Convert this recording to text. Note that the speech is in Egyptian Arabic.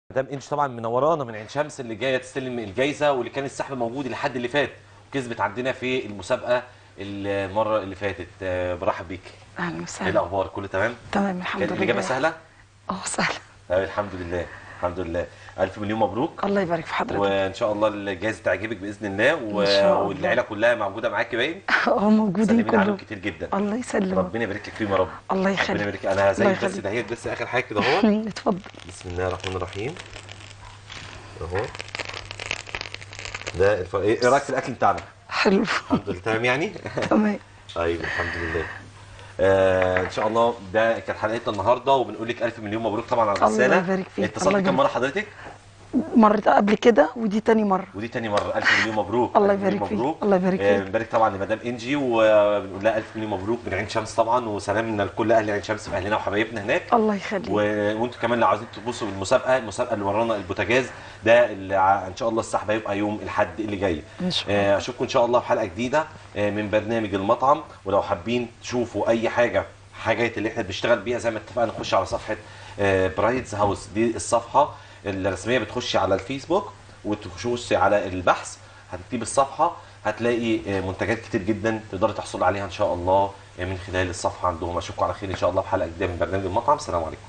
مدام انش طبعا منورانا من عين شمس اللي جايه تستلم الجايزه واللي كان السحب موجود لحد اللي فات وكسبت عندنا في المسابقه المره اللي فاتت آه، برحب بيك اهلا ايه وسهلا الاخبار كله تمام تمام الحمد كانت لله الاجابه سهله اه سهله تمام الحمد لله الحمد لله الف مليون مبروك الله يبارك في حضرتك وان شاء الله الجائزه تعجبك باذن الله و... إن شاء الله. والعيله كلها موجوده معاكي باين اه موجودين سلمين عليهم كلهم كتير جدا الله يسلمك ربنا يبارك لك فيهم يا رب الله ربنا يخليك يبارك انا زي الله بس يخليك. دهيت بس اخر حاجه كده اهو اتفضل بسم الله الرحمن الرحيم اهو ده الف... ايه إيه رايك في الاكل بتاعنا حلو الحمد لله تمام يعني تمام ايوه الحمد لله آه ان شاء الله ده كانت حلقتنا النهارده وبنقول لك الف مليون مبروك طبعا على الله الرساله يبارك فيك. اتصلت الله كم يبارك مره حضرتك مرت قبل كده ودي تاني مره ودي تاني مره الف مليون مبروك الله ألف مليون يبارك فيك. مبروك الله يبارك آه، فيك. بنبارك طبعا لمدام انجي وبنقول لها الف مليون مبروك من عين شمس طبعا وسلامنا لكل اهل عين شمس واهلنا وحبايبنا هناك الله يخليك و... وانتوا كمان لو عايزين تبصوا بالمسابقه المسابقه اللي ورانا البوتاجاز ده اللي ع- ان شاء الله السحب هيبقى يوم الاحد اللي جاي إن شاء الله. آه، اشوفكم ان شاء الله في حلقه جديده آه، من برنامج المطعم ولو حابين تشوفوا اي حاجه حاجات اللي احنا بنشتغل بيها زي ما اتفقنا نخش على صفحه برايدز هاوس دي الصفحه الرسميه بتخشي على الفيسبوك وتخشي على البحث هتكتبي الصفحه هتلاقي آه، منتجات كتير جدا تقدري تحصلي عليها ان شاء الله آه، من خلال الصفحه عندهم اشوفكم على خير ان شاء الله في حلقه جديده من برنامج المطعم سلام عليكم